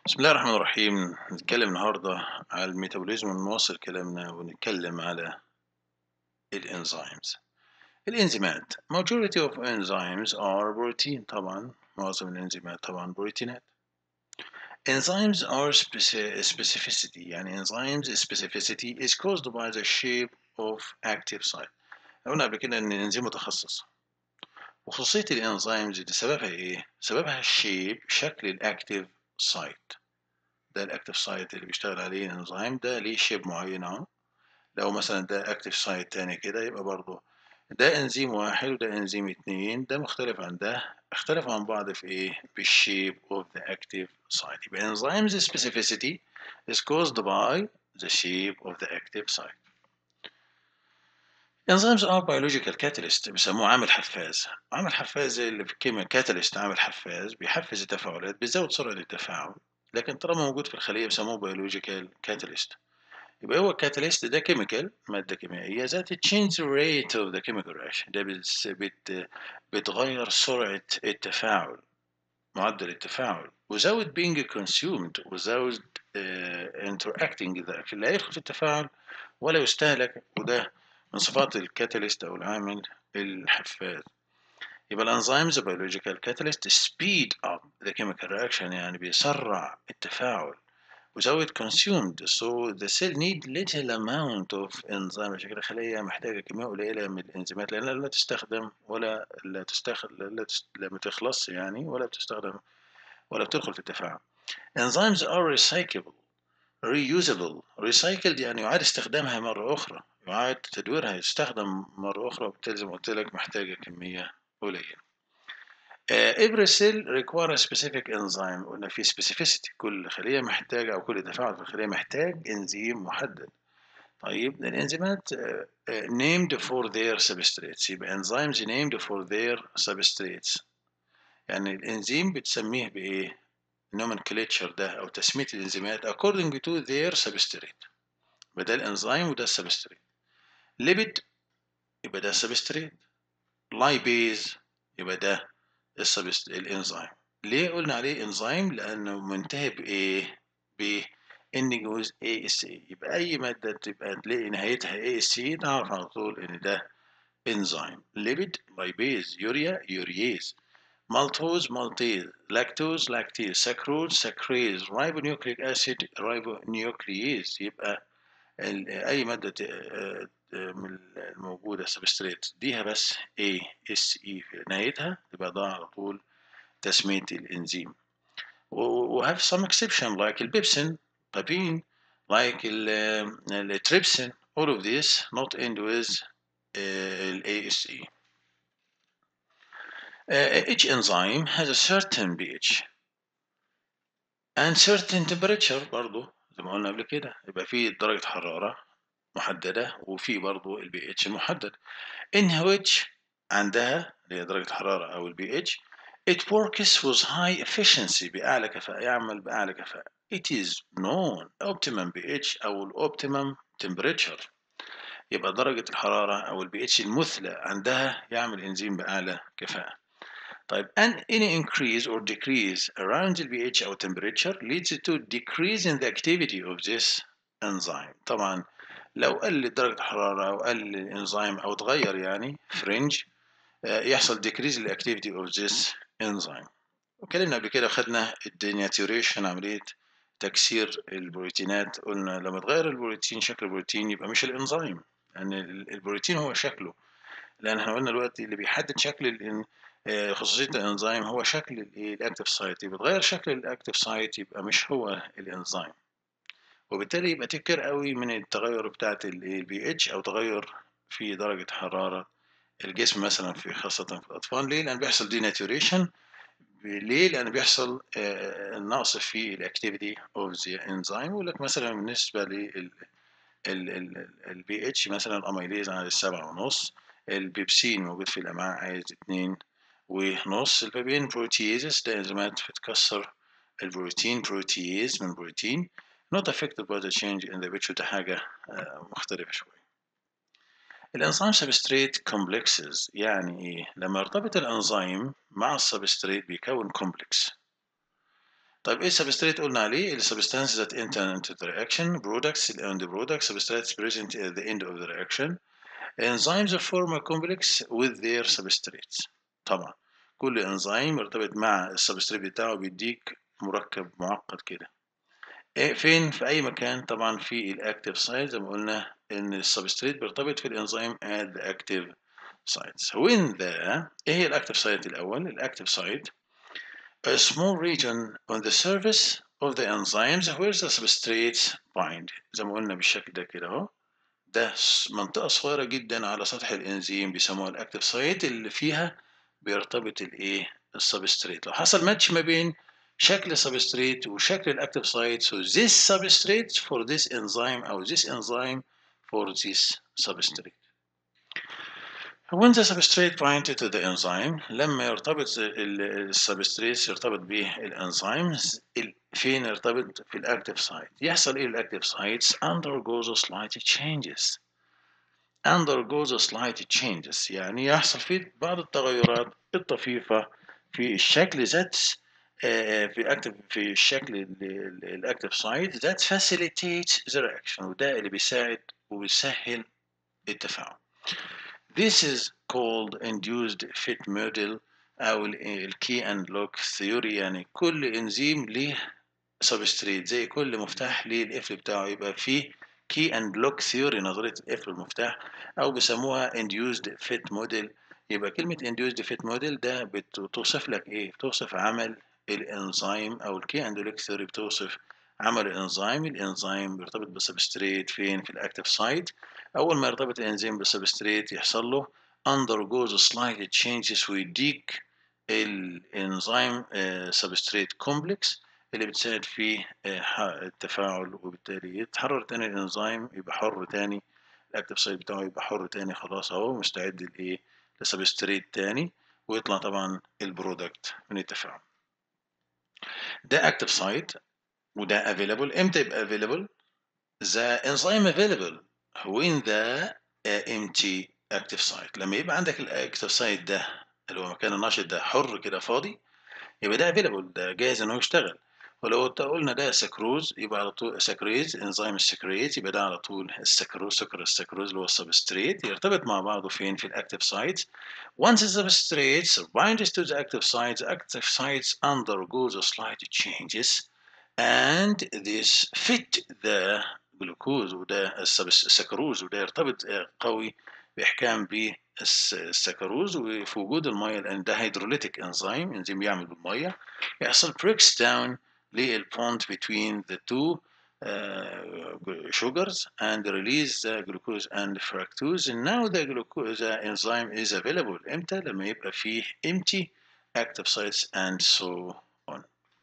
بسم الله الرحمن الرحيم نتكلم النهاردة على الميتابوليزم ونواصل كلامنا ونتكلم على الانزيمز الانزيمات majority of enzymes are protein طبعا معظم الانزيمات طبعا بروتينات enzymes are speci- specificity يعني enzymes specificity is caused by the shape of active site قلنا قبل كده ان الانزيم متخصص وخصوصية الانزيمز دي سببها ايه؟ سببها الشيب شكل الاكتيف سايت ده الاكتيف سايت اللي بيشتغل عليه الانزيم ده ليه شيب معين اهو لو مثلا ده اكتيف سايت تاني كده يبقى برضه ده انزيم واحد وده انزيم اتنين ده مختلف عن ده اختلف عن بعض في ايه بالشيب of the active site يبقى enzymes specificity is caused by the shape of the active site enzymes are biological catalyst بيسموه عامل حفاز عامل حفاز زي اللي في الكيمياء كاتاليست عامل حفاز بيحفز التفاعلات بيزود سرعة التفاعل لكن طالما موجود في الخلية بيسموه biological catalyst يبقى هو الكاتاليست ده كيميكال مادة كيميائية ذات change rate of the chemical reaction ده بتس- بت بتغير سرعة التفاعل معدل التفاعل without being consumed without uh, interacting ذا لا يدخل في التفاعل ولا يستهلك وده من صفات الكاتاليست أو العامل الحفاز يبقى الانزيمز biological catalyst speed up the chemical reaction يعني بيسرع التفاعل without consumed so the cell need little amount of enzyme عشان كده الخلية محتاجة كمية قليلة من الإنزيمات لأنها لا تستخدم ولا لا تستخدم لا تست... لا بتخلص يعني ولا بتستخدم ولا بتدخل في التفاعل enzymes are recyclable reusable recycled يعني يعاد استخدامها مرة أخرى يعاد تدويرها يستخدم مرة أخرى وبالتالي زي ما قلت لك محتاجة كمية قليلة Uh, every cell require a specific enzyme قلنا في specificity كل خلية محتاجة أو كل تفاعل في الخلية محتاج إنزيم محدد طيب الإنزيمات uh, uh, named for their substrates يبقى enzymes named for their substrates يعني الإنزيم بتسميه بإيه nomenclature ده أو تسمية الإنزيمات according to their substrate يبقى ده الإنزيم وده السبستريت lipid يبقى ده السبستريت لايبيز يبقى ده السبست الانزيم ليه قلنا عليه انزيم لانه منتهي بايه ب ان جوز اي اس اي يبقى اي ماده تبقى تلاقي نهايتها اي اس اي نعرف على طول ان ده انزيم ليبيد لايبيز يوريا يورييز مالتوز مالتيز لاكتوز لاكتيز سكروز سكريز رايبونيوكليك اسيد رايبونيوكلييز يبقى ال- اي ماده ت- آه، آه، من الموجوده سبستريت ديها بس A S E في نهايتها يبقى ده على طول تسميه الانزيم و و- have some exception like البيبسين بابين like ال- التريبسين all of this not end with uh, ال ASE Uh, each enzyme has a certain pH and certain temperature برضه زي ما قلنا قبل كده يبقى في درجة حرارة محددة وفي برضه البي اتش المحدد in which عندها اللي هي درجة الحرارة أو البي اتش it works with high efficiency بأعلى كفاءة يعمل بأعلى كفاءة it is known optimum pH أو ال optimum temperature يبقى درجة الحرارة أو البي اتش المثلى عندها يعمل إنزيم بأعلى كفاءة طيب and any increase or decrease around the pH أو temperature leads to decrease in the activity of this enzyme طبعا لو قلت درجة الحرارة أو قل الإنزيم أو اتغير يعني فرنج يحصل decrease in the activity of this enzyme وكلمنا قبل كده خدنا الديناتوريشن عملية تكسير البروتينات قلنا لما تغير البروتين شكل البروتين يبقى مش الإنزيم لأن ال- البروتين هو شكله لأن احنا قلنا دلوقتي اللي بيحدد شكل الإن... آه، خصوصية الإنزيم هو شكل الإيه؟ الأكتيف سايت يبقى تغير شكل الأكتيف سايت يبقى مش هو الإنزيم وبالتالي يبقى تفكر قوي من التغير بتاعت البي اتش او تغير في درجة حرارة الجسم مثلا في خاصة في الأطفال ليه؟ لأن بيحصل ديناتوريشن ليه؟ لأن بيحصل آه، نقص في الاكتيفيتي اوف ذا انزيم يقول لك مثلا بالنسبة لل البي اتش مثلا الاميليز عايز سبعة ونص البيبسين موجود في الأمعاء عايز اتنين ونص البابين بروتيزس ده انزيمات بتكسر البروتين بروتيز من بروتين not affected by the change in the pH وده حاجة آه، مختلفة شوية الانزيم سبستريت كومبلكسز يعني ايه لما يرتبط الانزيم مع السبستريت بيكون كومبلكس طيب ايه السبستريت قلنا عليه السبستانس that enter into the reaction products and the products substrates present at the end of the reaction enzymes form a complex with their substrates طبعا كل انزيم يرتبط مع السبستريت بتاعه بيديك مركب معقد كده إيه فين في اي مكان طبعا في الاكتيف سايت زي ما قلنا ان السبستريت بيرتبط في الانزيم at the active sites when the ايه هي الاكتيف سايت الاول الاكتيف سايت a small region on the surface of the enzymes where the substrates bind زي ما قلنا بالشكل ده كده اهو ده منطقة صغيرة جدا على سطح الانزيم بيسموها الاكتيف سايت اللي فيها بيرتبط الايه السبستريت لو حصل ماتش ما بين شكل السبستريت وشكل الاكتيف سايت so this substrate for this enzyme او this enzyme for this substrate when the substrate bind to the enzyme لما يرتبط السبستريت يرتبط به الانزيم فين يرتبط في الاكتيف سايت يحصل ايه الاكتيف سايتس undergoes slight changes undergoes slight changes يعني يحصل فيه بعض التغيرات الطفيفة في الشكل ذات في اكتف في الشكل الاكتف سايت that facilitates the reaction وده اللي بيساعد وبيسهل التفاعل This is called induced fit model أو ال key and lock theory يعني كل انزيم ليه سبستريت زي كل مفتاح ليه القفل بتاعه يبقى فيه key and lock theory نظرية القفل المفتاح أو بيسموها induced fit model يبقى كلمة induced fit model ده بتوصف لك إيه؟ بتوصف عمل الانزيم أو الكي and lock theory بتوصف عمل الانزيم الانزيم بيرتبط بالسبستريت فين في الاكتيف سايت اول ما يرتبط الانزيم بالسبستريت يحصل له undergoes slight changes ويديك الانزيم سبستريت كومبلكس اللي بتساعد في التفاعل وبالتالي يتحرر تاني الانزيم يبقى حر تاني الاكتيف سايت بتاعه يبقى حر تاني خلاص اهو مستعد لايه لسبستريت تاني ويطلع طبعا البرودكت من التفاعل ده اكتيف سايت وده available امتى يبقى available the enzyme available when the empty active site لما يبقى عندك الاكتيف سايت ده اللي هو مكان النشط ده حر كده فاضي يبقى ده available ده جاهز ان هو يشتغل ولو قلنا ده سكروز يبقى على طول سكريز انزيم السكريز يبقى ده على طول السكروز سكر السكروز اللي هو السبستريت يرتبط مع بعضه فين في الاكتيف سايتس once the substrate binds to the active sites the active sites undergoes slight changes and this fit the glucose وده السكروز وده يرتبط قوي بإحكام بالسكروز وفي وجود المية لأن ده هيدروليتيك انزيم انزيم يعمل بالمية يحصل breaks down للبوند between the two uh, sugars and release the glucose and fructose and now the glucose the enzyme is available امتى لما يبقى فيه empty active sites and so on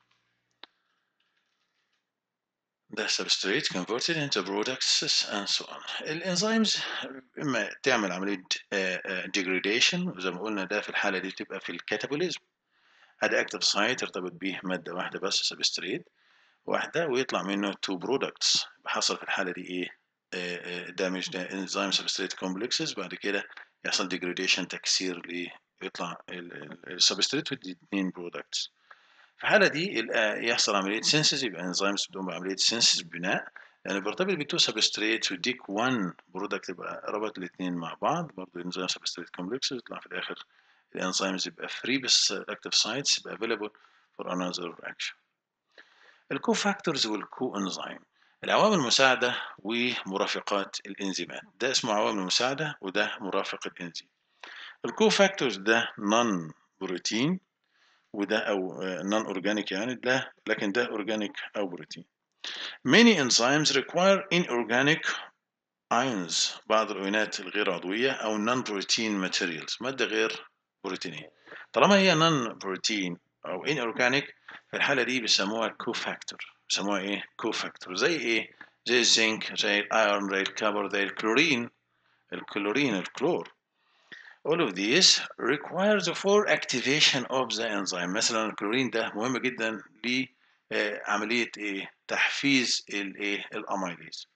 the substrate converted into products and so on الانزيمز اما تعمل عمليه degradation وزي ما قلنا ده في الحاله دي تبقى في الكاتابوليزم ادي اكتف سايت يرتبط بيه ماده واحده بس سبستريت واحده ويطلع منه تو برودكتس حصل في الحاله دي ايه دامج ده انزيم سبستريت كومبلكسز بعد كده يحصل ديجريديشن تكسير ليه يطلع السبستريت ويدي اثنين برودكتس في الحاله دي يحصل عمليه سينسز يبقى انزيمز بتقوم بعمليه سينسز بناء يعني بيرتبط بتو سبستريت ويديك 1 برودكت يبقى ربط الاثنين مع بعض برضه انزيم سبستريت كومبلكس يطلع في الاخر الانزيمز يبقى فري بس الاكتيف سايتس يبقى available for another action الكو فاكتورز والكو انزيم العوامل المساعدة ومرافقات الانزيمات ده اسمه عوامل مساعدة وده مرافق الانزيم الكو فاكتورز ده نون بروتين وده او نون اورجانيك يعني ده لكن ده اورجانيك او بروتين many enzymes require inorganic ions بعض الايونات الغير عضوية او non protein materials مادة غير بروتينية طالما هي نون بروتين او ان اورجانيك في الحالة دي بيسموها كو فاكتور بيسموها ايه كو فاكتور زي ايه زي الزنك زي الايرون زي الكبر زي الكلورين الكلورين الكلور all of these requires for activation of the enzyme مثلا الكلورين ده مهم جدا لعملية ايه تحفيز الايه الاميليز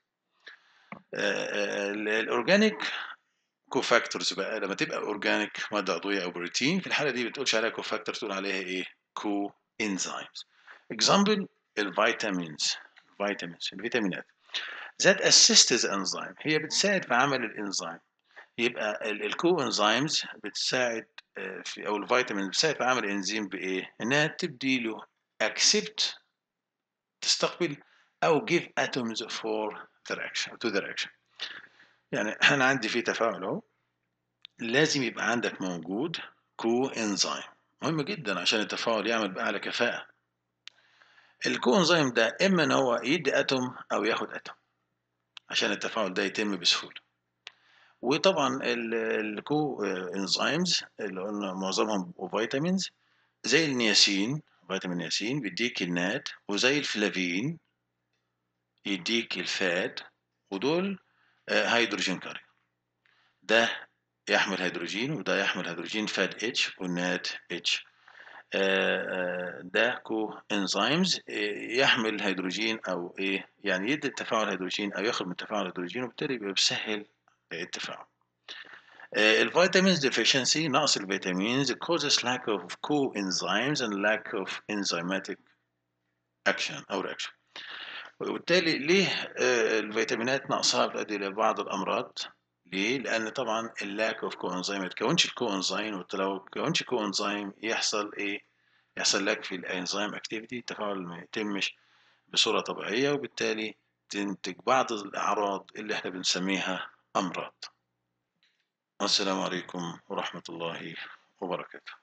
الاورجانيك كوفاكتورز بقى لما تبقى اورجانيك ماده عضويه او بروتين في الحاله دي بتقولش عليها كوفاكتور تقول عليها ايه كو انزيمز example الفيتامينز vitamins الفيتامينات that assist the enzyme هي بتساعد في عمل الانزيم يبقى الكو انزيمز بتساعد آه، في او الفيتامين بتساعد في عمل الانزيم بايه؟ انها تبدي له accept تستقبل او give atoms for their action to their action يعني انا عندي في تفاعل اهو لازم يبقى عندك موجود كو انزيم مهم جدا عشان التفاعل يعمل بأعلى كفاءة الكو انزيم ده اما ان هو يدي اتوم او ياخد اتوم عشان التفاعل ده يتم بسهولة وطبعا الكو انزيمز اللي قلنا معظمهم فيتامينز زي النياسين فيتامين النياسين بيديك النات وزي الفلافين يديك الفات ودول آه، هيدروجين كارير ده يحمل هيدروجين وده يحمل هيدروجين فات اتش والنات اتش ده كو انزيمز يحمل هيدروجين او ايه يعني يدي التفاعل هيدروجين او يخرج من تفاعل هيدروجين وبالتالي بيسهل التفاعل الفيتامينز deficiency نقص الفيتامينز causes lack of coenzymes and lack of enzymatic action او reaction وبالتالي ليه الفيتامينات نقصها بتؤدي الى بعض الامراض ليه؟ لأن طبعا اللاك اوف كو انزيم ما يتكونش الكو انزيم ولو تكونش كو انزيم يحصل ايه؟ يحصل لك في الانزيم اكتيفيتي التفاعل ما يتمش بصورة طبيعية وبالتالي تنتج بعض الأعراض اللي احنا بنسميها أمراض والسلام عليكم ورحمة الله وبركاته